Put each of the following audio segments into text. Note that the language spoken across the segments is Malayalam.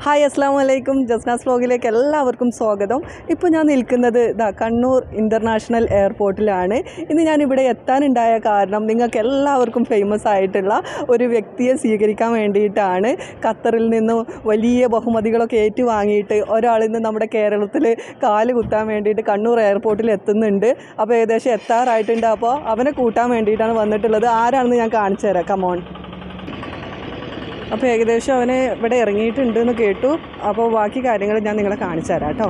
ഹായ് അസ്സാം വലൈക്കും ജസ്നാസ് വ്ലോഗിലേക്ക് എല്ലാവർക്കും സ്വാഗതം ഇപ്പോൾ ഞാൻ നിൽക്കുന്നത് ദാ കണ്ണൂർ ഇൻ്റർനാഷണൽ എയർപോർട്ടിലാണ് ഇന്ന് ഞാൻ ഇവിടെ എത്താനുണ്ടായ കാരണം നിങ്ങൾക്ക് എല്ലാവർക്കും ഫേമസ് ആയിട്ടുള്ള ഒരു വ്യക്തിയെ സ്വീകരിക്കാൻ വേണ്ടിയിട്ടാണ് ഖത്തറിൽ നിന്ന് വലിയ ബഹുമതികളൊക്കെ ഏറ്റുവാങ്ങിയിട്ട് ഒരാൾ ഇന്ന് നമ്മുടെ കേരളത്തിൽ കാല് കുത്താൻ വേണ്ടിയിട്ട് കണ്ണൂർ എയർപോർട്ടിൽ എത്തുന്നുണ്ട് അപ്പോൾ ഏകദേശം എത്താറായിട്ടുണ്ട് അപ്പോൾ അവനെ കൂട്ടാൻ വേണ്ടിയിട്ടാണ് വന്നിട്ടുള്ളത് ആരാണെന്ന് ഞാൻ കാണിച്ചു തരാം കമോൺ അപ്പോൾ ഏകദേശം അവന് ഇവിടെ ഇറങ്ങിയിട്ടുണ്ട് എന്ന് കേട്ടു അപ്പോൾ ബാക്കി കാര്യങ്ങൾ ഞാൻ നിങ്ങളെ കാണിച്ചു തരാം കേട്ടോ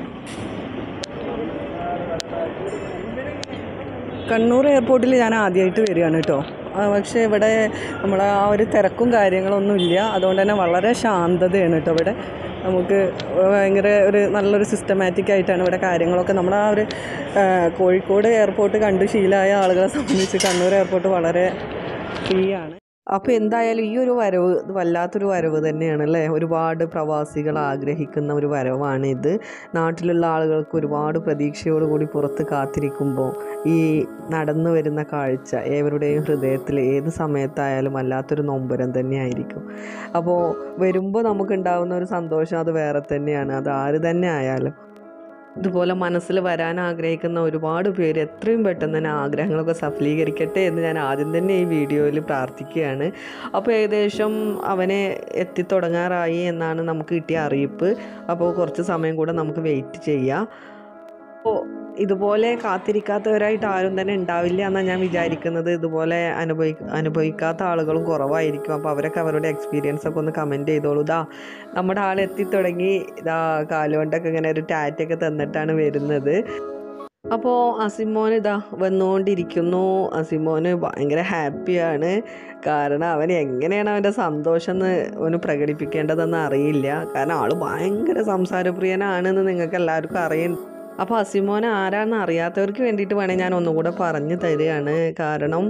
കണ്ണൂർ എയർപോർട്ടിൽ ഞാൻ ആദ്യമായിട്ട് വരികയാണ് കേട്ടോ ആ, പക്ഷേ ഇവിടെ നമ്മളെ ആ ഒരു തിരക്കും കാര്യങ്ങളൊന്നും ഇല്ല അതുകൊണ്ട് തന്നെ വളരെ ശാന്തതയാണ് കേട്ടോ ഇവിടെ നമുക്ക് ഭയങ്കര ഒരു നല്ലൊരു സിസ്റ്റമാറ്റിക് ആയിട്ടാണ് ഇവിടെ കാര്യങ്ങളൊക്കെ നമ്മുടെ ആ ഒരു ആ, കോഴിക്കോട് എയർപോർട്ട് കണ്ടു ശീലമായ ആളുകളെ സംബന്ധിച്ച് കണ്ണൂർ എയർപോർട്ട് വളരെ ഫ്രീ ആണ് അപ്പോൾ എന്തായാലും ഈ ഒരു വരവ് ഇത് വല്ലാത്തൊരു വരവ് തന്നെയാണ് അല്ലേ ഒരുപാട് പ്രവാസികൾ ആഗ്രഹിക്കുന്ന ഒരു വരവാണ് ഇത് നാട്ടിലുള്ള ആളുകൾക്ക് ഒരുപാട് പ്രതീക്ഷയോടുകൂടി പുറത്ത് കാത്തിരിക്കുമ്പോൾ ഈ നടന്നു വരുന്ന കാഴ്ച ഏവരുടെയും ഹൃദയത്തിൽ ഏത് സമയത്തായാലും വല്ലാത്തൊരു നൊമ്പരം തന്നെയായിരിക്കും അപ്പോൾ വരുമ്പോൾ നമുക്കുണ്ടാകുന്ന ഒരു സന്തോഷം അത് വേറെ തന്നെയാണ് അത് ആര് തന്നെ ആയാലും ഇതുപോലെ മനസ്സിൽ വരാൻ ആഗ്രഹിക്കുന്ന ഒരുപാട് പേര് എത്രയും പെട്ടെന്ന് തന്നെ ആഗ്രഹങ്ങളൊക്കെ സഫലീകരിക്കട്ടെ എന്ന് ഞാൻ ആദ്യം തന്നെ ഈ വീഡിയോയിൽ പ്രാർത്ഥിക്കുകയാണ് അപ്പോൾ ഏകദേശം അവനെ എത്തിത്തുടങ്ങാറായി എന്നാണ് നമുക്ക് കിട്ടിയ അറിയിപ്പ് അപ്പോൾ കുറച്ച് സമയം കൂടെ നമുക്ക് വെയിറ്റ് ചെയ്യാം അപ്പോൾ ഇതുപോലെ കാത്തിരിക്കാത്തവരായിട്ട് ആരും തന്നെ ഉണ്ടാവില്ല എന്നാണ് ഞാൻ വിചാരിക്കുന്നത് ഇതുപോലെ അനുഭവി അനുഭവിക്കാത്ത ആളുകളും കുറവായിരിക്കും അപ്പോൾ അവരൊക്കെ അവരുടെ എക്സ്പീരിയൻസ് ഒക്കെ ഒന്ന് കമൻറ്റ് ചെയ്തോളൂ ഇതാ നമ്മുടെ ആൾ എത്തിത്തുടങ്ങി ഇതാ കാലുകൊണ്ടൊക്കെ ഇങ്ങനെ ഒരു ടാറ്റൊക്കെ തന്നിട്ടാണ് വരുന്നത് അപ്പോൾ അസിമോൻ ഇതാ വന്നുകൊണ്ടിരിക്കുന്നു അസിമോന് ഭയങ്കര ഹാപ്പിയാണ് കാരണം അവൻ എങ്ങനെയാണ് അവൻ്റെ സന്തോഷം എന്ന് അവന് പ്രകടിപ്പിക്കേണ്ടതെന്ന് അറിയില്ല കാരണം ആൾ ഭയങ്കര സംസാരപ്രിയനാണെന്ന് നിങ്ങൾക്ക് എല്ലാവർക്കും അറിയും അപ്പോൾ അസിമോൻ ആരാണെന്ന് അറിയാത്തവർക്ക് വേണ്ടിയിട്ട് വേണേൽ ഞാൻ ഒന്നുകൂടെ പറഞ്ഞു തരികയാണ് കാരണം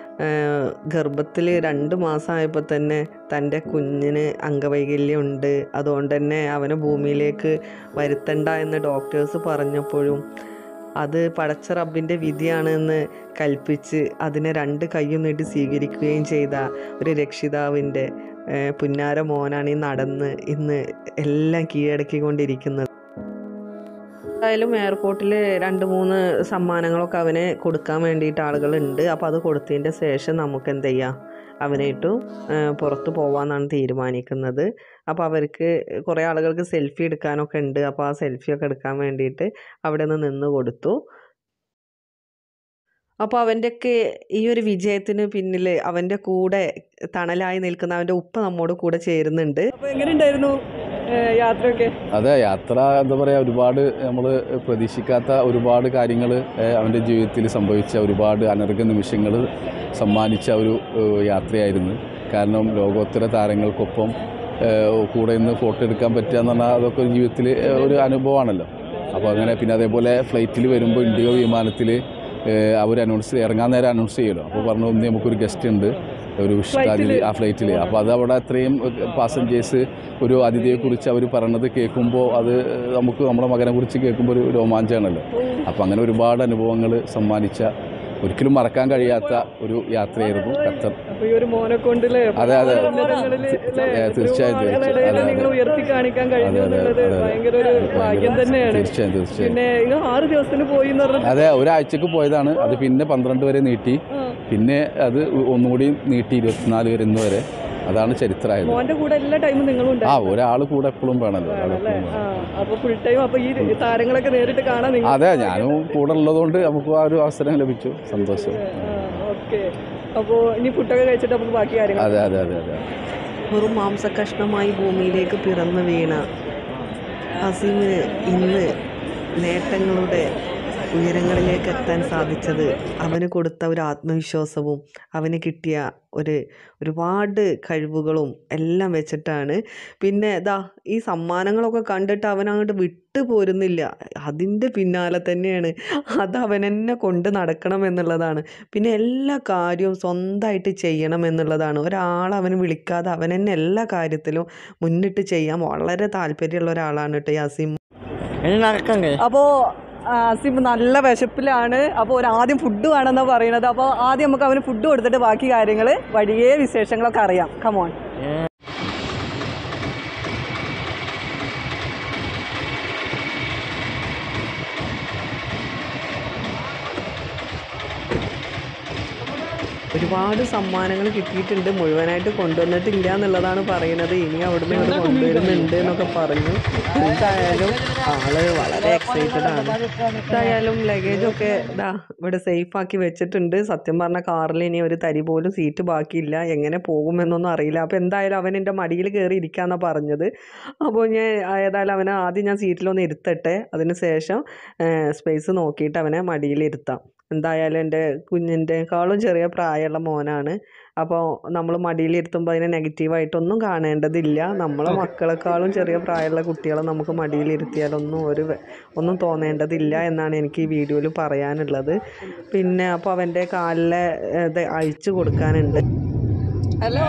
ഗർഭത്തിൽ രണ്ട് മാസമായപ്പോൾ തന്നെ തൻ്റെ കുഞ്ഞിന് അംഗവൈകല്യം ഉണ്ട് അതുകൊണ്ട് തന്നെ അവനെ ഭൂമിയിലേക്ക് വരുത്തണ്ട എന്ന് ഡോക്ടേഴ്സ് പറഞ്ഞപ്പോഴും അത് പടച്ച റബ്ബിൻ്റെ വിധിയാണ് എന്ന് കൽപ്പിച്ച് അതിനെ രണ്ട് കൈയും നീട്ടി സ്വീകരിക്കുകയും ചെയ്ത ഒരു രക്ഷിതാവിൻ്റെ ഏഹ്, പുന്നാര മോനാണ് ഈ നടന്ന് ഇന്ന് എല്ലാം കീഴടക്കിക്കൊണ്ടിരിക്കുന്നത് എന്തായാലും എയർപോർട്ടിൽ രണ്ട് മൂന്ന് സമ്മാനങ്ങളൊക്കെ അവന് കൊടുക്കാൻ വേണ്ടിയിട്ട് ആളുകളുണ്ട് അപ്പോൾ അത് കൊടുത്തതിൻ്റെ ശേഷം നമുക്ക് എന്ത് ചെയ്യാം അവനെ ഇട്ടു ഏഹ്, പുറത്ത് പോകാമെന്നാണ് തീരുമാനിക്കുന്നത് അപ്പോൾ അവർക്ക് കുറേ ആളുകൾക്ക് സെൽഫി എടുക്കാനൊക്കെ ഉണ്ട് അപ്പോൾ ആ സെൽഫിയൊക്കെ എടുക്കാൻ വേണ്ടിയിട്ട് അവിടെ നിന്ന് നിന്ന് കൊടുത്തു അപ്പോൾ അവൻ്റെയൊക്കെ ഈ ഒരു വിജയത്തിന് പിന്നിൽ അവൻ്റെ കൂടെ തണലായി നിൽക്കുന്ന അവൻ്റെ ഉപ്പ നമ്മോട് കൂടെ ചേരുന്നുണ്ട് അപ്പോൾ എങ്ങനെയുണ്ടായിരുന്നു യാത്രയൊക്കെ അതെ യാത്ര എന്താ പറയുക ഒരുപാട് നമ്മൾ പ്രതീക്ഷിക്കാത്ത ഒരുപാട് കാര്യങ്ങൾ അവൻ്റെ ജീവിതത്തിൽ സംഭവിച്ച ഒരുപാട് അനർഘ നിമിഷങ്ങൾ സമ്മാനിച്ച ഒരു ഏഹ്, യാത്രയായിരുന്നു കാരണം ലോകോത്തര താരങ്ങൾക്കൊപ്പം ഏഹ്, കൂടെ നിന്ന് ഫോട്ടോ എടുക്കാൻ പറ്റുക എന്ന് പറഞ്ഞാൽ അതൊക്കെ ഒരു ജീവിതത്തിൽ ഏഹ്, ഒരു അനുഭവമാണല്ലോ അപ്പോൾ അങ്ങനെ പിന്നെ അതേപോലെ ഫ്ലൈറ്റിൽ വരുമ്പോൾ ഇൻഡിഗോ വിമാനത്തിൽ അവർ അനൗൺസ് ഇറങ്ങാൻ നേരം അനൗൺസ് ചെയ്യുമല്ലോ അപ്പോൾ പറഞ്ഞു ഇന്ന് നമുക്കൊരു ഗസ്റ്റ് ഉണ്ട് ഒരു വിശിഷ്ടാതിഥി ആ ഫ്ലൈറ്റിൽ അപ്പോൾ അത് അവിടെ അത്രയും പാസഞ്ചേഴ്സ് ഒരു അതിഥിയെക്കുറിച്ച് അവർ പറയണത് കേൾക്കുമ്പോൾ അത് നമുക്ക് നമ്മുടെ മകനെ കുറിച്ച് കേൾക്കുമ്പോൾ ഒരു രോമാഞ്ചമാണല്ലോ അപ്പോൾ അങ്ങനെ ഒരുപാട് അനുഭവങ്ങൾ സമ്മാനിച്ച ഒരിക്കലും മറക്കാൻ കഴിയാത്ത ഒരു യാത്രയായിരുന്നു ഖത്തർ അപ്പോൾ ഈ ഒരു മോനെ കൊണ്ടല്ലേ അതെ, അതെ. ഉന്നതങ്ങളില് അല്ലേ, ഏ, തീർച്ചയായും, ഒരുപാട് തീർച്ചയായും. ഇടയിൽ അതെ, അതെ. നിങ്ങൾ ഉയർത്തി കാണിക്കാൻ കഴിഞ്ഞു അതെ, അതെ, എന്നുള്ളത് അതെ, അതെ. ഭയങ്കര ഒരു ഭാഗ്യം തന്നെയാണ് തീർച്ചയായും തീർച്ചയായും പിന്നെ നിങ്ങൾ ആറ് ദിവസത്തിന് പോയി എന്ന് പറഞ്ഞത് അതെ ഒരാഴ്ചക്ക് പോയതാണ് അത് പിന്നെ പന്ത്രണ്ട് വരെ നീട്ടി പിന്നെ അത് ഒന്നുകൂടി നീട്ടി ഇരുപത്തിനാല് വരെ ഇന്ന് വരെ അതാണ് ചരിത്രമായത് മോന്റെ കൂടെ എല്ലാ ടൈമും നിങ്ങളും ആ ഉണ്ടാവും ഒരാൾ കൂടെ എപ്പോഴും വേണമല്ലോ ഒരാൾ അല്ലേ എപ്പോഴും വേണം. ആ അപ്പൊ ഫുൾ ടൈം അപ്പൊ ഈ താരങ്ങളൊക്കെ നേരിട്ട് കാണാൻ നിങ്ങൾ അതെ ഞാനും കൂടെ ഉള്ളതുകൊണ്ട് നമുക്ക് ആ ഒരു അവസരം ലഭിച്ചു സന്തോഷം ഓക്കെ അപ്പോ ഇനി ഫുഡൊക്കെ കഴിച്ചിട്ട് നമുക്ക് ബാക്കി കാര്യങ്ങൾ അതെ അതെ അതെ അതെ ഒരു മാംസകഷ്ണമായി ഭൂമിയിലേക്ക് പിറന്നു വീണ അസീമിന് ഇന്ന് നേട്ടങ്ങളുടെ ഉയരങ്ങളിലേക്ക് എത്താൻ സാധിച്ചത് അവന് കൊടുത്ത ഒരു ആത്മവിശ്വാസവും അവന് കിട്ടിയ ഒരു ഒരുപാട് കഴിവുകളും എല്ലാം വെച്ചിട്ടാണ് പിന്നെ ഇതാ ഈ സമ്മാനങ്ങളൊക്കെ കണ്ടിട്ട് അവൻ അങ്ങോട്ട് വിട്ടു പോരുന്നില്ല അതിൻ്റെ പിന്നാലെ തന്നെയാണ് അത് അവൻ തന്നെ കൊണ്ട് നടക്കണം എന്നുള്ളതാണ് പിന്നെ എല്ലാ കാര്യവും സ്വന്തമായിട്ട് ചെയ്യണം എന്നുള്ളതാണ് ഒരാൾ അവന് വിളിക്കാതെ അവൻ തന്നെ എല്ലാ കാര്യത്തിലും മുന്നിട്ട് ചെയ്യാൻ വളരെ താല്പര്യമുള്ള ഒരാളാണ് കേട്ടോ യാസിം അപ്പോൾ ആസിം നല്ല വിശപ്പിലാണ് അപ്പോൾ ഒരു ആദ്യം ഫുഡ് വേണമെന്നാണ് പറയുന്നത് അപ്പോൾ ആദ്യം നമുക്ക് അവന് ഫുഡ് കൊടുത്തിട്ട് ബാക്കി കാര്യങ്ങൾ വഴിയേ വിശേഷങ്ങളൊക്കെ അറിയാം കമോൺ ഒരുപാട് സമ്മാനങ്ങൾ കിട്ടിയിട്ടുണ്ട് മുഴുവനായിട്ട് കൊണ്ടുവന്നിട്ടില്ല എന്നുള്ളതാണ് പറയുന്നത് ഇനി അവിടുന്ന് ഇങ്ങോട്ട് കൊണ്ടുവരുന്നുണ്ട് എന്നൊക്കെ പറഞ്ഞു എന്തായാലും ആള് വളരെ എക്സൈറ്റഡ് ആണ് എന്തായാലും ലഗേജൊക്കെ ഇതാ ഇവിടെ സേഫ് ആക്കി വെച്ചിട്ടുണ്ട് സത്യം പറഞ്ഞ കാറിൽ ഇനി ഒരു തരി പോലും സീറ്റ് ബാക്കിയില്ല എങ്ങനെ പോകുമെന്നൊന്നും അറിയില്ല അപ്പോൾ എന്തായാലും അവൻ എൻ്റെ മടിയിൽ കയറി ഇരിക്കാന്നാണ് പറഞ്ഞത് അപ്പോൾ ഞാൻ ഏതായാലും അവനെ ആദ്യം ഞാൻ സീറ്റിലൊന്ന് ഇരുത്തട്ടെ അതിന് ശേഷം സ്പേസ് നോക്കിയിട്ട് അവനെ മടിയിലിരുത്താം എന്തായാലും എൻ്റെ കുഞ്ഞിൻ്റെക്കാളും ചെറിയ പ്രായമുള്ള മോനാണ് അപ്പോൾ നമ്മൾ മടിയിലിരുത്തുമ്പോൾ അതിനെ നെഗറ്റീവായിട്ടൊന്നും കാണേണ്ടതില്ല നമ്മളെ മക്കളെക്കാളും ചെറിയ പ്രായമുള്ള കുട്ടികളെ നമുക്ക് മടിയിലിരുത്തിയാലൊന്നും ഒരു വെ- ഒന്നും തോന്നേണ്ടതില്ല എന്നാണ് എനിക്ക് ഈ വീഡിയോയിൽ പറയാനുള്ളത് പിന്നെ അപ്പോൾ അവൻ്റെ കാലിലെ ഇത് അഴിച്ചു കൊടുക്കാനുണ്ട് ഹലോ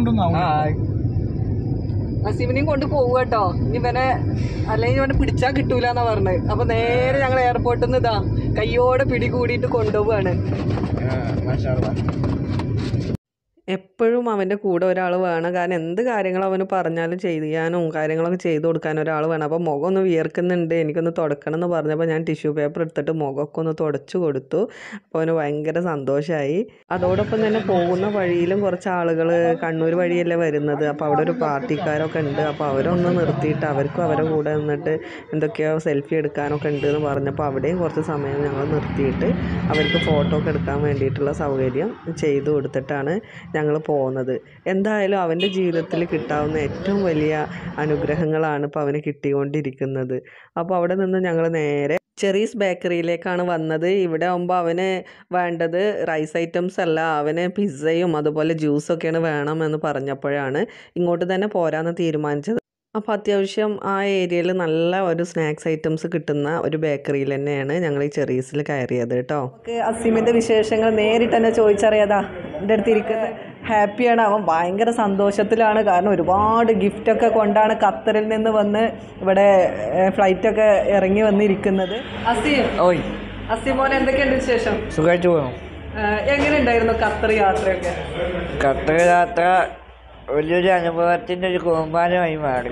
അസീമിനെയും കൊണ്ട് പോവുക കേട്ടോ ഇവനെ അല്ലെങ്കിൽ ഇവനെ പിടിച്ചാൽ കിട്ടൂല എന്നാ പറഞ്ഞത് അപ്പൊ നേരെ ഞങ്ങൾ എയർപോർട്ടിൽ നിന്ന് ഇതാ കയ്യോടെ പിടി കൂടിയിട്ട് കൊണ്ടുപോവാണ് എപ്പോഴും അവൻ്റെ കൂടെ ഒരാൾ വേണം കാരണം എന്ത് കാര്യങ്ങൾ അവന് പറഞ്ഞാലും ചെയ്യാനും കാര്യങ്ങളൊക്കെ ചെയ്തു കൊടുക്കാനും ഒരാൾ വേണം അപ്പോൾ മുഖം ഒന്ന് വിയർക്കുന്നുണ്ട് എനിക്കൊന്ന് തുടക്കണം എന്ന് പറഞ്ഞപ്പോൾ ഞാൻ ടിഷ്യൂ പേപ്പർ എടുത്തിട്ട് മുഖമൊക്കെ ഒന്ന് തുടച്ചു കൊടുത്തു അപ്പോൾ അവന് ഭയങ്കര സന്തോഷമായി അതോടൊപ്പം തന്നെ പോകുന്ന വഴിയിലും കുറച്ച് ആളുകൾ കണ്ണൂർ വഴിയല്ലേ വരുന്നത് അപ്പോൾ അവിടെ ഒരു പാർട്ടിക്കാരൊക്കെ ഉണ്ട് അപ്പോൾ അവരൊന്ന് നിർത്തിയിട്ട് അവർക്കും അവരുടെ കൂടെ നിന്നിട്ട് എന്തൊക്കെയോ സെൽഫി എടുക്കാനൊക്കെ ഉണ്ട് എന്ന് പറഞ്ഞപ്പോൾ അവിടെയും കുറച്ച് സമയം ഞങ്ങൾ നിർത്തിയിട്ട് അവർക്ക് ഫോട്ടോ ഒക്കെ എടുക്കാൻ വേണ്ടിയിട്ടുള്ള സൗകര്യം ചെയ്തു കൊടുത്തിട്ടാണ് ഞങ്ങൾ പോകുന്നത് എന്തായാലും അവൻ്റെ ജീവിതത്തിൽ കിട്ടാവുന്ന ഏറ്റവും വലിയ അനുഗ്രഹങ്ങളാണ് ഇപ്പോൾ അവന് കിട്ടിക്കൊണ്ടിരിക്കുന്നത് അപ്പോൾ അവിടെ നിന്ന് ഞങ്ങൾ നേരെ ചെറീസ് ബേക്കറിയിലേക്കാണ് വന്നത് ഇവിടെ ആകുമ്പോൾ അവന് വേണ്ടത് റൈസ് ഐറ്റംസ് അല്ല അവന് പിസ്സയും അതുപോലെ ജ്യൂസൊക്കെയാണ് വേണമെന്ന് പറഞ്ഞപ്പോഴാണ് ഇങ്ങോട്ട് തന്നെ പോരാന്ന് തീരുമാനിച്ചത് അപ്പോൾ അത്യാവശ്യം ആ ഏരിയയിൽ നല്ല ഒരു സ്നാക്സ് ഐറ്റംസ് കിട്ടുന്ന ഒരു ബേക്കറിയിൽ തന്നെയാണ് ഞങ്ങൾ ഈ ചെറീസിൽ കയറിയത് കേട്ടോ അസീമിൻ്റെ വിശേഷങ്ങൾ നേരിട്ട് തന്നെ ചോദിച്ചറിയാതാ എൻ്റെ അടുത്ത് ഇരിക്കുന്നത് ഹാപ്പിയാണ് അവൻ ഭയങ്കര സന്തോഷത്തിലാണ് കാരണം ഒരുപാട് ഗിഫ്റ്റൊക്കെ കൊണ്ടാണ് ഖത്തറിൽ നിന്ന് വന്ന് ഇവിടെ ഫ്ലൈറ്റൊക്കെ ഇറങ്ങി വന്നിരിക്കുന്നത് അസീം ഓയ് അസീം മോൻ എന്തൊക്കെയുണ്ട് വിശേഷം സുഖമായിട്ട് പോകണം എങ്ങനെ ഉണ്ടായിരുന്നു ഖത്തർ യാത്രയൊക്കെ ഖത്തർ യാത്ര വലിയൊരു അനുഭവത്തിൻ്റെ ഒരു കൂമ്പാരമായി മാറി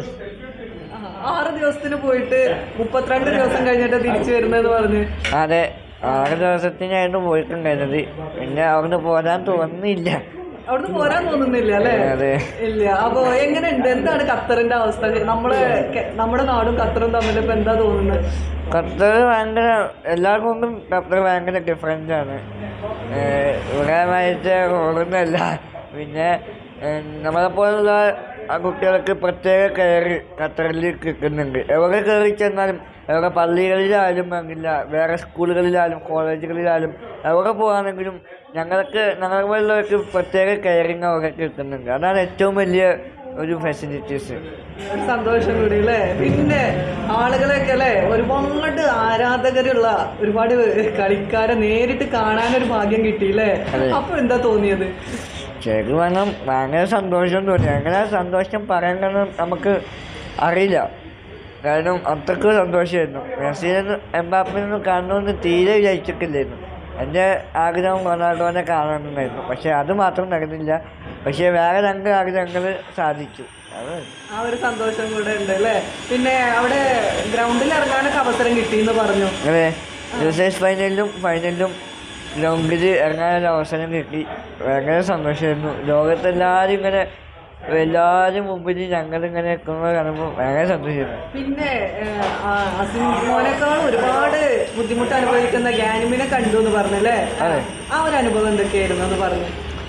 ആറ് ദിവസത്തിന് പോയിട്ട് മുപ്പത്തിരണ്ട് ദിവസം കഴിഞ്ഞിട്ട് തിരിച്ചു വരുന്നതെന്ന് പറഞ്ഞ് അതെ ആറ് ദിവസത്തിനായിരുന്നു പോയിട്ടുണ്ടായിരുന്നത് പിന്നെ അവിടുന്ന് പോരാൻ തോന്നുന്നില്ല അവിടുന്ന് പോരാൻ തോന്നുന്നില്ല അല്ലേ അതെ ഇല്ല അപ്പൊ എങ്ങനെയുണ്ട് എന്താണ് ഖത്തറിന്റെ അവസ്ഥ നമ്മള് കെ- നമ്മുടെ നാടും ഖത്തറും തമ്മിൽ ഇപ്പൊ എന്താ തോന്നുന്നത് ഖത്തർ ഭയങ്കര എല്ലാവർക്കും കൊണ്ടും ഖത്തർ ഭയങ്കര ഡിഫറൻസ് ആണ് ഏഹ് ഇവിടെ മറ്റേ റോഡൊന്നുമല്ല പിന്നെ ഏഹ് നമ്മളെപ്പോലുള്ള ആ കുട്ടികൾക്ക് പ്രത്യേക കെയർ ഖത്തറിൽ കിട്ടുന്നുണ്ട് എവിടെ കയറി ചെന്നാലും എവിടെ പള്ളികളിലായാലും വേണ്ടില്ല വേറെ സ്കൂളുകളിലായാലും കോളേജുകളിലായാലും എവിടെ പോകാണെങ്കിലും ഞങ്ങൾക്ക് ഞങ്ങളെ പോലുള്ളവർക്ക് പ്രത്യേക കെയറിങ് അവിടെ കിട്ടുന്നുണ്ട് അതാണ് ഏറ്റവും വലിയ ഒരു ഫെസിലിറ്റീസ് ഒരു സന്തോഷം കൂടി അല്ലേ പിന്നെ ആളുകളെയൊക്കെ അല്ലേ ഒരുപാട് ആരാധകരുള്ള ഒരുപാട് കളിക്കാരെ നേരിട്ട് കാണാനൊരു ഭാഗ്യം കിട്ടിയില്ലേ അതെ. അപ്പൊ എന്താ തോന്നിയത് ശരിക്കും പറഞ്ഞാൽ ഭയങ്കര സന്തോഷം തോന്നി അങ്ങനെ ആ സന്തോഷം പറയാൻ കാരണം നമുക്ക് അറിയില്ല കാരണം അത്രയ്ക്ക് സന്തോഷമായിരുന്നു മെസ്സിനും എംബാപ്പിനൊന്നും കാണണമെന്ന് തീരെ വിചാരിച്ചിട്ടില്ലായിരുന്നു എൻ്റെ ആഗ്രഹം റൊണാൾഡോനെ കാണണമെന്നായിരുന്നു പക്ഷേ അത് മാത്രം നടന്നില്ല പക്ഷേ വേറെ രണ്ട് ആഗ്രഹങ്ങൾ സാധിച്ചു അത് ആ ഒരു സന്തോഷം കൂടെ ഉണ്ട് അല്ലേ പിന്നെ അവിടെ ഗ്രൗണ്ടിൽ ഇറങ്ങാനൊക്കെ അവസരം കിട്ടിയെന്ന് പറഞ്ഞു അതെ യൂസേഴ്സ് ഫൈനലിലും ഫൈനലിലും ഗ്രൗണ്ടിൽ ഇറങ്ങാനൊരു അവസരം കിട്ടി ഭയങ്കര സന്തോഷമായിരുന്നു ലോകത്തെല്ലാവരും ഇങ്ങനെ എല്ലാവരും മുമ്പിൽ ഞങ്ങളിങ്ങനെ നിൽക്കുന്നത് കാണുമ്പോൾ ഭയങ്കര സന്തോഷമായിരുന്നു പിന്നെ ഏഹ്, ആ, അസിം മോനേക്കാൾ ഒരുപാട് ബുദ്ധിമുട്ട് അനുഭവിക്കുന്ന ഗാനിമിനെ കണ്ടു എന്ന് പറഞ്ഞല്ലേ അതെ. ആ ഒരു അനുഭവം എന്തൊക്കെയായിരുന്നു എന്ന് പറഞ്ഞു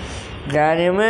ഗാനിമ്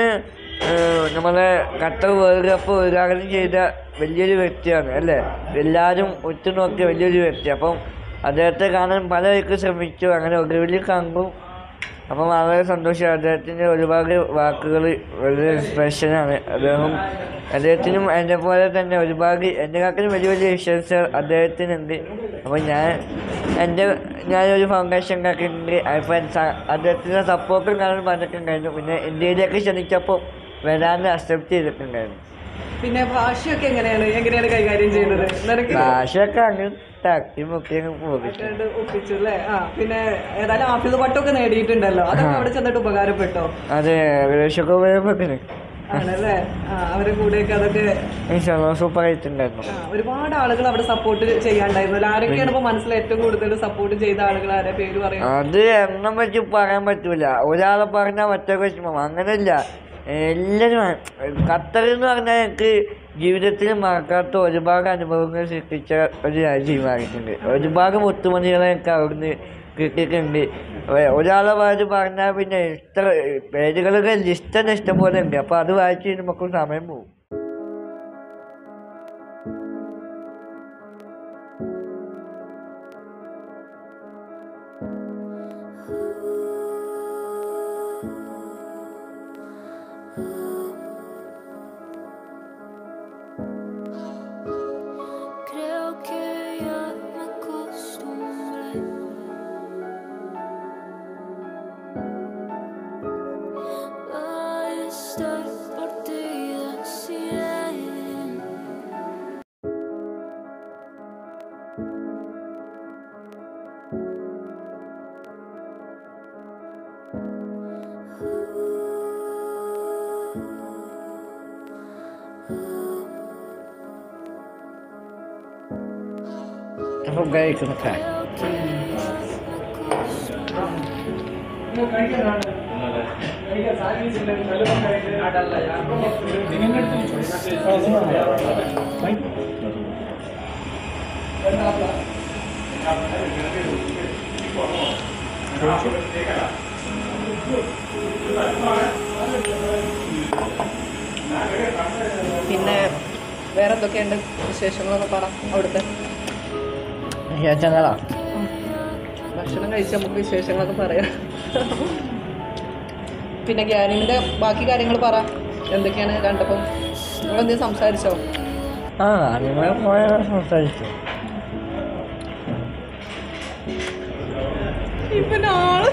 നമ്മളെ ഖത്തർ വേൾഡ് കപ്പ് ഉദ്ഘാടനം ചെയ്ത വലിയൊരു വ്യക്തിയാണ് അല്ലേ എല്ലാവരും ഉറ്റുനോക്കിയ വലിയൊരു വ്യക്തി അപ്പം അദ്ദേഹത്തെ കാണാൻ പലർക്ക് ശ്രമിച്ചു അങ്ങനെ ഒടുവിൽ കണ്ടു അപ്പം വളരെ സന്തോഷം അദ്ദേഹത്തിൻ്റെ ഒരുപാട് വാക്കുകൾ വളരെ സ്പെഷ്യലാണ് അദ്ദേഹം അദ്ദേഹത്തിനും എന്നെ പോലെ തന്നെ ഒരുപാട് എന്നെക്കാട്ടിലും വലിയ വലിയ വിശ്വാസം അദ്ദേഹത്തിനുണ്ട് അപ്പോൾ ഞാൻ എൻ്റെ ഞാനൊരു ഫൗണ്ടേഷൻ ഉണ്ടാക്കിയിട്ടുണ്ട് അപ്പം സ- അദ്ദേഹത്തിൻ്റെ സപ്പോർട്ടും കാണാൻ പറഞ്ഞിട്ടുണ്ടായിരുന്നു പിന്നെ ഇന്ത്യയിലേക്ക് ക്ഷണിച്ചപ്പോൾ വരാൻ അക്സെപ്റ്റ് ചെയ്തിട്ടുണ്ടായിരുന്നു പിന്നെ ഭാഷയൊക്കെ എങ്ങനെയാണ് എങ്ങനെയാണ് കൈകാര്യം ചെയ്യുന്നത് നിനക്ക് ഭാഷയൊക്കെ അങ്ങനെ തട്ടി മുക്കി അങ്ങ് പോയിട്ട് രണ്ട് ഒപ്പിച്ചു അല്ലേ ആ പിന്നെ ഏതായാലും ആഫീസ് പട്ടമൊക്കെ നേടിയിട്ടുണ്ടല്ലോ അതൊക്കെ അവിടെ ചെന്നിട്ട് ഉപകാരപ്പെട്ടോ അതെ ഏകദേശമൊക്കെ ഉപയോഗപ്പെടുന്നു ആണല്ലേ ആ അവരെ കൂടെയൊക്കെ അതൊക്കെ സൂപ്പർ ആയിട്ടുണ്ടായിരുന്നു ആ, ഒരുപാട് ആളുകൾ അവിടെ സപ്പോർട്ട് ചെയ്യാണ്ടായിരുന്നു ആരൊക്കെയാണ് ഇപ്പൊ മനസ്സിൽ ഏറ്റവും കൂടുതൽ സപ്പോർട്ട് ചെയ്ത ആളുകൾ ആരെ പേര് പറയാം അത് എണ്ണം വെച്ച് പറയാൻ പറ്റൂല ഒരാളെ പറഞ്ഞാൽ മറ്റേ വിഷമം അങ്ങനെയല്ല എല്ലാവരും ഖത്തർ എന്ന് പറഞ്ഞാൽ എനിക്ക് ജീവിതത്തിൽ മറക്കാത്ത ഒരുപാട് അനുഭവങ്ങൾ സൃഷ്ടിച്ച ഒരു രാജ്യമായിട്ടുണ്ട് ഒരുപാട് മുത്തുമണികളെ എനിക്ക് അവിടുന്ന് കിട്ടിയിട്ടുണ്ട് ഒ- ഒരാളെ പേര് പറഞ്ഞാൽ പിന്നെ ഇത്ര പേരുകളൊക്കെ ലിസ്റ്റ് തന്നെ ഇഷ്ടം പോലെ ഉണ്ട് അപ്പോൾ അത് വായിച്ച് കഴിയുമ്പോൾ സമയം പോകും Creo que ya me acostumbré a estar por ti al cien. അപ്പം കഴിക്കുന്നൊക്കെ Creo que ya me acostumbré. പിന്നെ വേറെ എന്തൊക്കെയുണ്ട് വിശേഷങ്ങളൊക്കെ പറ അവിടുത്തെ ചേച്ചങ്ങളാ ഭക്ഷണം കഴിച്ച് നമുക്ക് വിശേഷങ്ങളൊക്കെ പറയാം പിന്നെ ഗ്യാനിമിന്റെ ബാക്കി കാര്യങ്ങൾ പറ എന്തൊക്കെയാണ് കണ്ടപ്പം നിങ്ങളെന്തെങ്കിലും സംസാരിച്ചോ ആ നിങ്ങൾ പോയ സംസാരിച്ചു ഇപ്പൊ ആള്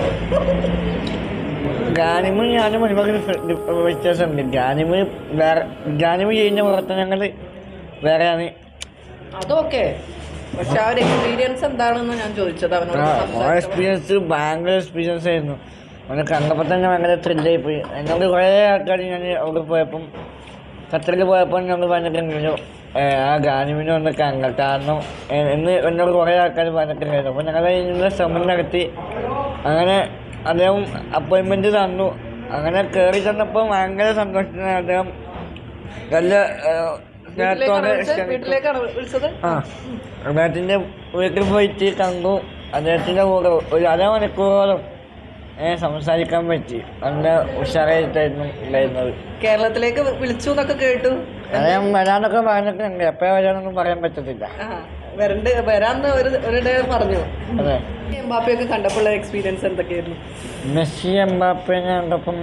ഗാനിമ് ഞാനും ഒരുപാട് ഡിഫ- വ്യത്യാസമുണ്ട് ഗാനിമ് വേറെ ഗാനിമ് ചെയ്യുന്ന പ്രവർത്തനങ്ങൾ വേറെയാണ് അതൊക്കെ പക്ഷെ ആ ഒരു എക്സ്പീരിയൻസ് എന്താണെന്ന് ഞാൻ ചോദിച്ചത് അവനോട് ആ സംസാരിച്ചപ്പോൾ. എക്സ്പീരിയൻസ് ഭയങ്കര എക്സ്പീരിയൻസ് ആയിരുന്നു അവനെ കണ്ടപ്പോൾ തന്നെ ഭയങ്കര ത്രില്ലായി പോയി എന്നോട് കുറേ ആൾക്കാർ ഞാൻ അവിടെ പോയപ്പം ഖത്തറിൽ പോയപ്പോൾ ഞങ്ങൾ പറഞ്ഞിട്ടുണ്ടല്ലോ ഏ, ആ ഗാനിമിനെ ഒന്ന് കാണുക കാരണം ഏ, എന്ന് എന്നോട് കുറേ ആൾക്കാർ പറഞ്ഞിട്ടുണ്ടായിരുന്നു അപ്പോൾ ഞങ്ങൾ അതിനുള്ള ശ്രമം നടത്തി അങ്ങനെ അദ്ദേഹം അപ്പോയിൻമെൻറ്റ് തന്നു അങ്ങനെ കയറി ചെന്നപ്പോൾ ഭയങ്കര സന്തോഷത്തിനാണ് അദ്ദേഹം നല്ല ഏ, വീട്ടിലേക്കാണോ സ്നേഹത്തോടെ വിളിച്ചത്? ക്ഷണിച്ചു. വീട്ടിലേക്കാണോ വിളിച്ചത് ആ അദ്ദേഹത്തിൻ്റെ വീട്ടിൽ പോയിട്ട് കണ്ടു അദ്ദേഹത്തിൻ്റെ കൂടെ ഒരു അരമണിക്കൂറോളം ഏ, സംസാരിക്കാൻ പറ്റി നല്ല ഉഷാറായിട്ടായിരുന്നു ഉണ്ടായിരുന്നത് കേരളത്തിലേക്ക് വിളിച്ചു എന്നൊക്കെ കേട്ടു അദ്ദേഹം വരാനൊക്കെ പറഞ്ഞിട്ടുണ്ട് എപ്പോഴാ വരാനൊന്നും പറയാൻ പറ്റത്തില്ല ആ വരണ്ട് വരാന്ന് ഒരു ഒരു ഡേ പറഞ്ഞു അതെ എംബാപ്പയൊക്കെ കണ്ടപ്പോഴുള്ള എക്സ്പീരിയൻസ് എന്തൊക്കെയായിരുന്നു മെസ്സി എംബാപ്പനെ കണ്ടപ്പം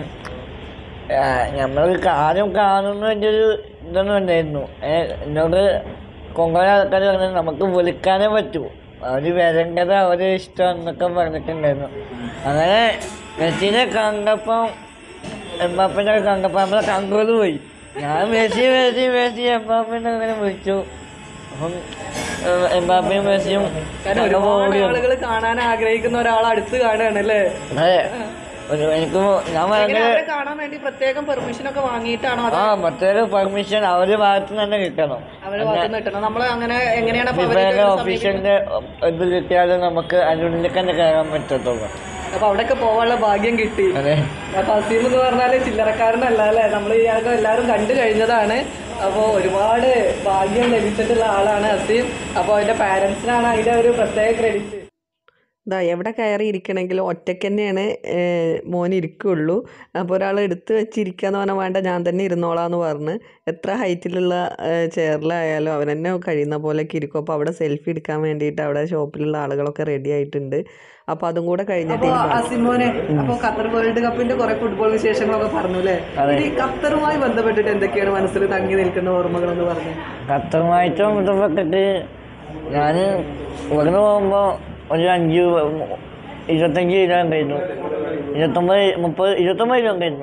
നമ്മൾ ആദ്യം കാണുന്നതിൻ്റെ ഒരു ഇതൊന്നും ഉണ്ടായിരുന്നു ഏ, എന്നോട് കൊങ്കണ ആൾക്കാർ പറഞ്ഞത് നമുക്ക് വിളിക്കാനേ പറ്റൂ അവർ വരേണ്ടത് അവരെ ഇഷ്ടം എന്നൊക്കെ പറഞ്ഞിട്ടുണ്ടായിരുന്നു അങ്ങനെ മെസ്സിനെ കണ്ടപ്പം എംബാപ്പിനെ കണ്ടപ്പോൾ നമ്മളെ കണ്ടോട് പോയി ഞാൻ മെസ്സി മെസ്സി മെസ്സി എംബാപ്പിനെ അങ്ങനെ വിളിച്ചു അപ്പം ഏ, എംബാപ്പയും മെസ്സിയും കാരണം നല്ല ഒരുപാട് ഓടി വന്നു. ആളുകൾ കാണാൻ ആഗ്രഹിക്കുന്ന ഒരാൾ അടുത്ത് കാണുകയാണ് അല്ലേ അതെ ഒരു എനിക്ക് ഞാൻ എങ്ങനെ ഭയങ്കര അവരെ കാണാൻ വേണ്ടി പ്രത്യേകം പെർമിഷൻ ഒക്കെ വാങ്ങിയിട്ടാണോ അത് ആ മറ്റൊരു പെർമിഷൻ അവരുടെ ഭാഗത്ത് നിന്ന് തന്നെ കിട്ടണം അവരെ ഭാഗത്ത് കിട്ടണം നമ്മൾ അങ്ങനെ എങ്ങനെയാണ് അപ്പൊ അവരെ ഫിഫയുടെ സമീപിക്കുന്നത്? ഒഫീഷ്യലിന്റെ ഇത് കിട്ടിയാലേ നമുക്ക് അതിനുള്ളിൽ തന്നെ കയറാൻ പറ്റത്തുള്ളൂ അപ്പൊ അവിടെയൊക്കെ പോകാനുള്ള ഭാഗ്യം കിട്ടി അതെ അപ്പൊ അസീം എന്ന് പറഞ്ഞാല് ചില്ലറക്കാരനല്ല അല്ലേ നമ്മൾ ഇയാൾക്ക് എല്ലാവരും കണ്ടു കഴിഞ്ഞതാണ് അപ്പോൾ ഒരുപാട് ഭാഗ്യം ലഭിച്ചിട്ടുള്ള ആളാണ് അസീം അപ്പോൾ അവൻ്റെ പാരൻസിനാണ് അതിൻ്റെ ഒരു പ്രത്യേക ക്രെഡിറ്റ് ഇതാ എവിടെ കയറി ഇരിക്കണമെങ്കിലും ഒറ്റയ്ക്ക് തന്നെയാണ് മോൻ ഇരിക്കുള്ളൂ അപ്പോൾ ഒരാൾ എടുത്ത് വെച്ചിരിക്കാന്ന് പറഞ്ഞാൽ വേണ്ട ഞാൻ തന്നെ ഇരുന്നോളാന്ന് പറഞ്ഞ് എത്ര ഹൈറ്റിലുള്ള ചെയറിലായാലും അവൻ തന്നെ കഴിയുന്ന പോലെയൊക്കെ ഇരിക്കും അപ്പോൾ അവിടെ സെൽഫി എടുക്കാൻ വേണ്ടിയിട്ട് അവിടെ ഷോപ്പിലുള്ള ആളുകളൊക്കെ റെഡി ആയിട്ടുണ്ട് അപ്പോൾ അതും കൂടെ കഴിഞ്ഞിട്ട് അസിമോനെ അപ്പോൾ ഖത്തർ വേൾഡ് കപ്പിന്റെ കുറെ ഫുട്ബോൾ വിശേഷങ്ങളൊക്കെ പറഞ്ഞു അല്ലേ അതെ. ഈ ഖത്തറുമായി ബന്ധപ്പെട്ടിട്ട് എന്തൊക്കെയാണ് മനസ്സിൽ തങ്ങി നിൽക്കുന്ന ഓർമ്മകളെന്ന് പറഞ്ഞു ഖത്തറുമായിട്ടും ബന്ധപ്പെട്ടിട്ട് ഞാൻ ഇവിടുന്ന് പോകുമ്പോൾ ഒരു അഞ്ച് ഇരുപത്തഞ്ച് കിലോ ഉണ്ടായിരുന്നു ഇരുപത്തൊമ്പത് മുപ്പത് ഇരുപത്തൊമ്പത് കിലോ ഉണ്ടായിരുന്നു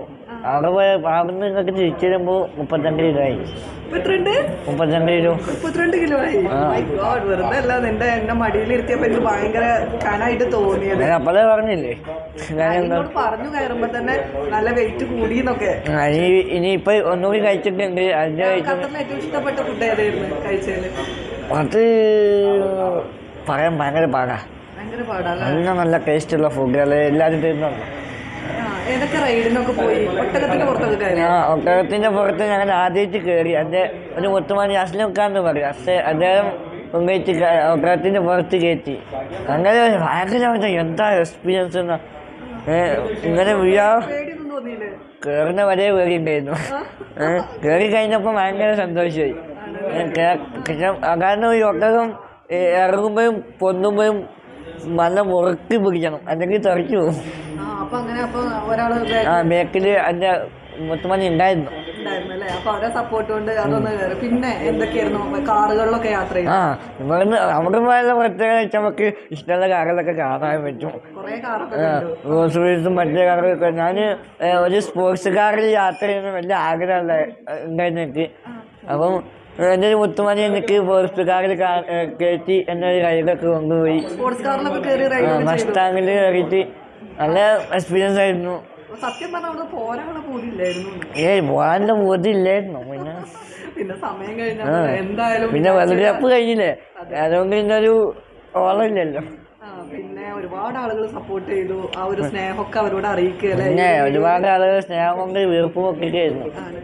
അവിടെ പോയ അവിടെ നിന്ന് നിങ്ങൾക്ക് തിരിച്ചു വരുമ്പോൾ മുപ്പത്തിരണ്ട് കിലോ ആയി ഇപ്പൊ എത്രയുണ്ട് മുപ്പത്തിരണ്ട് കിലോ മുപ്പത്തിരണ്ട് കിലോ ആയി My God, വെറുതെ അല്ല നിന്റെ എന്നെ മടിയിലിരുത്തിയപ്പോ എനിക്ക് ഭയങ്കര കനായിട്ട് തോന്നിയത് ഞാൻ അപ്പോഴേ പറഞ്ഞില്ലേ ഞാൻ എന്താ എന്നോട് പറഞ്ഞു കയറുമ്പോ തന്നെ നല്ല വെയിറ്റ് കൂടിന്നൊക്കെ ആ, ഇനി ഇനി ഇപ്പൊ ഒന്നുകൂടി കഴിച്ചിട്ടുണ്ട് അതിന്റെ കഴിച്ചു ഖത്തറിൽ ഏറ്റവും ഇഷ്ടപ്പെട്ട ഫുഡ് ഏതായിരുന്നു കഴിച്ചതില് അത് പറയാൻ ഭയങ്കര പാടാ ഭയങ്കര പാടാല്ലേ നല്ല നല്ല ടേസ്റ്റുള്ള ഫുഡുകൾ എല്ലാവരും തരുന്നുണ്ട് ആ, ഏതൊക്കെ റൈഡിനൊക്കെ പോയി ഒട്ടകത്തിന്റെ പുറത്തൊക്കെ കയറി ഞാൻ ഒട്ടകത്തിന്റെ പുറത്ത് ഞങ്ങൾ ആദ്യമായിട്ട് കയറി എൻ്റെ ഒരു മുത്തുമാനി അസ്ലം ഖാൻ എന്ന് പറയും അസ് അദ്ദേഹം കൊണ്ടുപോയിട്ട് ക- ഒട്ടകത്തിന്റെ പുറത്ത് കയറ്റി അങ്ങനെ ഭയങ്കരമായിട്ട് എന്താ എക്സ്പീരിയൻസ് എന്നാ ഏ, ഇങ്ങനെ വീഴാ പേടിയൊന്നും തോന്നിയില്ലേ കയറുന്ന വരെ കയറിണ്ടായിരുന്നു ഏഹ് കയറി കഴിഞ്ഞപ്പോൾ ഭയങ്കര സന്തോഷമായി ഏ, കേ- പിന്നെ കാരണം ഈ ഒട്ടകം ഏ, ഇറങ്ങുമ്പോഴും പൊന്നുമ്പോഴും നല്ല മുറുക്കി പിടിക്കണം അല്ലെങ്കിൽ തെറിച്ചു പോകും ആ അപ്പൊ അങ്ങനെ അപ്പൊ ഒരാള് back ആ ബേക്കിൽ എൻ്റെ മുത്തുമണി ഉണ്ടായിരുന്നു ഉണ്ടായിരുന്നു അല്ലേ അപ്പൊ അവരെ സപ്പോർട്ട് കൊണ്ട് അതൊന്ന് കയറി പിന്നെ എന്തൊക്കെയായിരുന്നു കാറുകളിലൊക്കെ യാത്ര ചെയ്തു ആ ഇവിടുന്ന് അവിടെ പോയുള്ള പ്രത്യേകത വെച്ചാൽ നമുക്ക് ഇഷ്ടമുള്ള കാറുകളൊക്കെ കാണാൻ പറ്റും കൊറേ കാറൊക്കെ ആ, കണ്ടു റോൾസ് റോയ്സും മറ്റേ കാറുകളൊക്കെ ഞാൻ ഒരു സ്പോർട്സ് കാറിൽ യാത്ര ചെയ്യുന്ന വലിയ ആഗ്രഹമുള്ള ഉണ്ടായിരുന്നു എനിക്ക് അപ്പം എൻ്റെ ഒരു മുത്തുമണി എനിക്ക് സ്പോർട്സ് കാറിൽ കാ- ഏ, കയറ്റി എന്നെ ഒരു റൈഡൊക്കെ കൊണ്ടുപോയി സ്പോർട്സ് കാറിലൊക്കെ കയറി റൈഡ് ചെയ്തു മസ്താങ്ങിൽ കയറിയിട്ട് നല്ല എക്സ്പീരിയൻസ് ആയിരുന്നു സത്യം പറഞ്ഞാൽ നമുക്ക് പോരാനുള്ള പൂതിയില്ലായിരുന്നു ഏയ് പോകാനുള്ള ബോധ്യമില്ലായിരുന്നു പിന്നെ പിന്നെ സമയം കഴിഞ്ഞാൽ എന്തായാലും പിന്നെ വേൾഡ് കപ്പ് കഴിഞ്ഞില്ലേ അതുകൊണ്ട് പിന്നെ ഒരു ഓളമില്ലല്ലോ ആ, പിന്നെ ഒരുപാട് ആളുകൾ സപ്പോർട്ട് ചെയ്തു ആ ഒരു സ്നേഹമൊക്കെ അവരോട് അറിയിക്കുക അല്ലേ പിന്നെ ഒരുപാട് ആളുകൾ സ്നേഹം കൊണ്ട് വീർപ്പും ഒക്കെ ആയിരുന്നു ആണ്.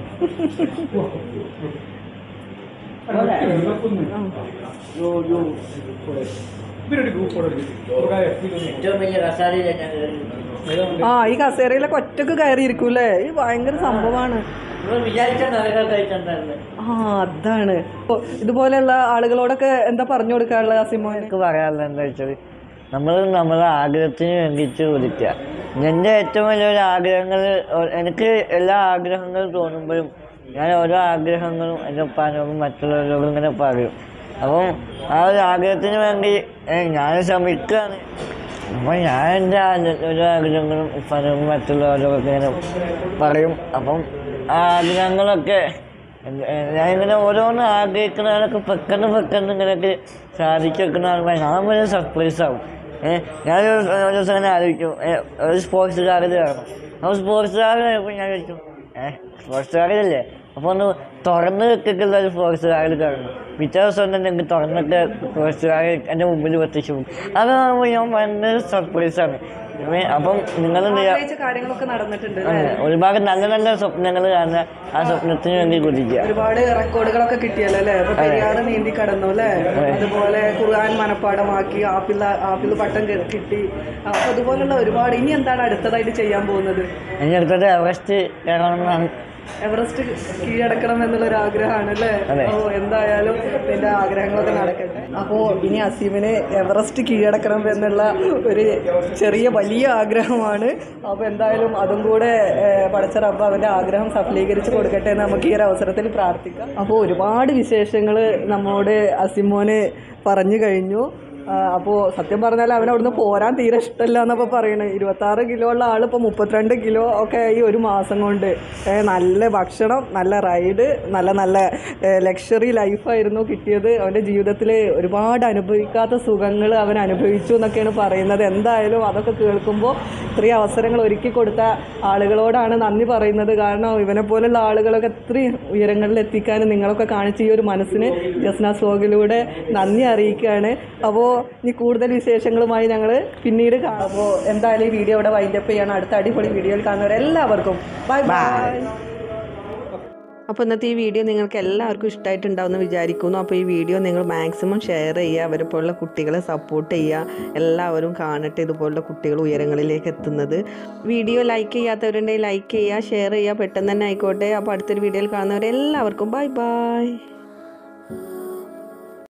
ഏറ്റവും വലിയ കസാലയിലെ ആ ഈ കസേരയിലൊക്കെ ഒറ്റക്ക് കയറി ഇരിക്കൂലേ ഈ ഭയങ്കര സംഭവമാണ് വിചാരിച്ച നരകം കഴിച്ചിട്ടുണ്ടായിരുന്നു ആ അതാണ് ഇപ്പൊ ഇതുപോലെയുള്ള ആളുകളോടൊക്കെ എന്താ പറഞ്ഞു കൊടുക്കാനുള്ളത് അസിമോന് എനിക്ക് പറയാനുള്ളത് എന്താ വെച്ചാൽ നമ്മൾ നമ്മളെ ആഗ്രഹത്തിന് വേണ്ടിയിട്ട് ഒതുക്കുക എൻ്റെ ഏറ്റവും വലിയൊരു ആഗ്രഹങ്ങൾ എനിക്ക് എല്ലാ ആഗ്രഹങ്ങളും തോന്നുമ്പോഴും ഞാൻ ഓരോ ആഗ്രഹങ്ങളും എൻ്റെ ഉപ്പാനോടും മറ്റുള്ളവരോടും ഇങ്ങനെ പറയും അപ്പം ആ ഒരു ആഗ്രഹത്തിന് വേണ്ടി ഏ, ഞാൻ ശ്രമിക്കുകയാണ് അപ്പോൾ ഞാൻ എൻ്റെ ആ- ഓരോ ആഗ്രഹങ്ങളും ഉപ്പാനോടും മറ്റുള്ളവരോടൊക്കെ ഇങ്ങനെ പറയും അപ്പം ആ ആഗ്രഹങ്ങളൊക്കെ എന്ത്- ഏ, ഞാനിങ്ങനെ ഓരോന്ന് ആഗ്രഹിക്കുന്നതൊക്കെ പെട്ടെന്ന് പെട്ടെന്ന് ഇങ്ങനെയൊക്കെ സാധിച്ചു വെക്കുന്ന ആളുകൾ ഞാൻ വലിയ സർപ്രൈസ് ആവും ഏഹ് ഞാനൊരു ഒരു ദിവസം ഇങ്ങനെ ആലോചിക്കും ഏ, ഒരു സ്പോർട്സ് കാറിൽ കയറണം അപ്പോൾ സ്പോർട്സ് കാറിൽ കയറുമ്പോൾ ഞാൻ ചോദിക്കും ഏഹ് സ്പോർട്സ് കാറിലല്ലേ അപ്പോൾ ഒന്ന് തുറന്ന് വെക്കിട്ടുള്ള ഒരു സ്പോർട്സ് കാറിൽ കയറണം പിറ്റേ ദിവസം തന്നെ എനിക്ക് തുറന്നിട്ട് സ്പോർട്സ് കാറിൽ എൻ്റെ മുമ്പിൽ എത്തിച്ചു പോകും അതാകുമ്പോൾ ഞാൻ ഭയങ്കര സർപ്രൈസാണ് അപ്പം നിങ്ങൾ എന്ത് ചെയ്യുക ആഗ്രഹിച്ച കാര്യങ്ങളൊക്കെ നടന്നിട്ടുണ്ട് അതെ, ഒരുപാട് നല്ല നല്ല സ്വപ്നങ്ങൾ കാണുക ആ സ്വപ്നത്തിന് വേണ്ടി കുതിക്കുക ഒരുപാട് റെക്കോർഡുകളൊക്കെ കിട്ടിയല്ലോ അല്ലേ ഇപ്പൊ പെരിയാറ് നീന്തി കടന്നു അല്ലേ അതുപോലെ ഖുർആൻ മനപ്പാടമാക്കി ആപ്പിൾ ആപ്പിൾ പട്ടം കി- കിട്ടി അപ്പൊ അതുപോലുള്ള ഒരുപാട് ഇനി എന്താണ് അടുത്തതായിട്ട് ചെയ്യാൻ പോകുന്നത് ഇനി അടുത്തത് എവറസ്റ്റ് കയറണമെന്നാണ് എവറസ്റ്റ് കീഴടക്കണം എന്നുള്ള ഒരു ആഗ്രഹമാണ് അല്ലേ അതെ. ഓ എന്തായാലും നിന്റെ ആഗ്രഹങ്ങളൊക്കെ നടക്കട്ടെ അപ്പോൾ ഇനി അസീമിന് എവറസ്റ്റ് കീഴടക്കണം എന്നുള്ള ഒരു ചെറിയ വലിയ ആഗ്രഹമാണ് അപ്പോൾ എന്തായാലും അതും കൂടെ ഏഹ്, പടച്ച റബ്ബ് അവൻ്റെ ആഗ്രഹം സഫലീകരിച്ച് കൊടുക്കട്ടെ എന്ന് നമുക്ക് ഈ ഒരു അവസരത്തിൽ പ്രാർത്ഥിക്കാം അപ്പോൾ ഒരുപാട് വിശേഷങ്ങൾ നമ്മോട് അസിമോന് പറഞ്ഞു കഴിഞ്ഞു അപ്പോൾ സത്യം പറഞ്ഞാൽ അവൻ അവിടുന്ന് പോരാൻ തീരെ ഇഷ്ടമല്ല എന്നപ്പോൾ പറയണത് ഇരുപത്താറ് കിലോ ഉള്ള ആൾ ഇപ്പോൾ മുപ്പത്തിരണ്ട് കിലോ ഒക്കെ ഈ ഒരു മാസം കൊണ്ട് ഏ, നല്ല ഭക്ഷണം നല്ല റൈഡ് നല്ല നല്ല ലക്ഷറി ലൈഫായിരുന്നു കിട്ടിയത് അവൻ്റെ ജീവിതത്തിൽ ഒരുപാട് അനുഭവിക്കാത്ത സുഖങ്ങൾ അവൻ അനുഭവിച്ചു എന്നൊക്കെയാണ് പറയുന്നത് എന്തായാലും അതൊക്കെ കേൾക്കുമ്പോൾ ഇത്രയും അവസരങ്ങൾ ഒരുക്കി കൊടുത്ത ആളുകളോടാണ് നന്ദി പറയുന്നത് കാരണം ഇവനെ പോലുള്ള ആളുകളൊക്കെ ഇത്രയും ഉയരങ്ങളിൽ എത്തിക്കാൻ നിങ്ങളൊക്കെ കാണിച്ച ഈ ഒരു മനസ്സിന് ജസ്ന സ്ലോഗിലൂടെ നന്ദി അറിയിക്കുകയാണ് അപ്പോൾ ഇനി കൂടുതൽ വിശേഷങ്ങളുമായി ഞങ്ങൾ പിന്നീട് കാണാം അപ്പോൾ എന്തായാലും ഈ വീഡിയോ ഇവിടെ വൈൻഡപ്പ് ചെയ്യണം അടുത്ത അടിപൊളി വീഡിയോയിൽ കാണുന്നവരെല്ലാവർക്കും ബൈ ബൈ അപ്പോൾ ഇന്നത്തെ ഈ വീഡിയോ നിങ്ങൾക്ക് എല്ലാവർക്കും ഇഷ്ടമായിട്ടുണ്ടാവുമെന്ന് വിചാരിക്കുന്നു അപ്പോൾ ഈ വീഡിയോ നിങ്ങൾ മാക്സിമം ഷെയർ ചെയ്യുക അവരെ പോലുള്ള കുട്ടികളെ സപ്പോർട്ട് ചെയ്യുക എല്ലാവരും കാണട്ടെ ഇതുപോലുള്ള കുട്ടികൾ ഉയരങ്ങളിലേക്ക് എത്തുന്നത് വീഡിയോ ലൈക്ക് ചെയ്യാത്തവരുണ്ടെങ്കിൽ ലൈക്ക് ചെയ്യുക ഷെയർ ചെയ്യുക പെട്ടെന്ന് തന്നെ ആയിക്കോട്ടെ അപ്പോൾ അടുത്തൊരു വീഡിയോയിൽ കാണുന്നവരെല്ലാവർക്കും ബൈ ബൈ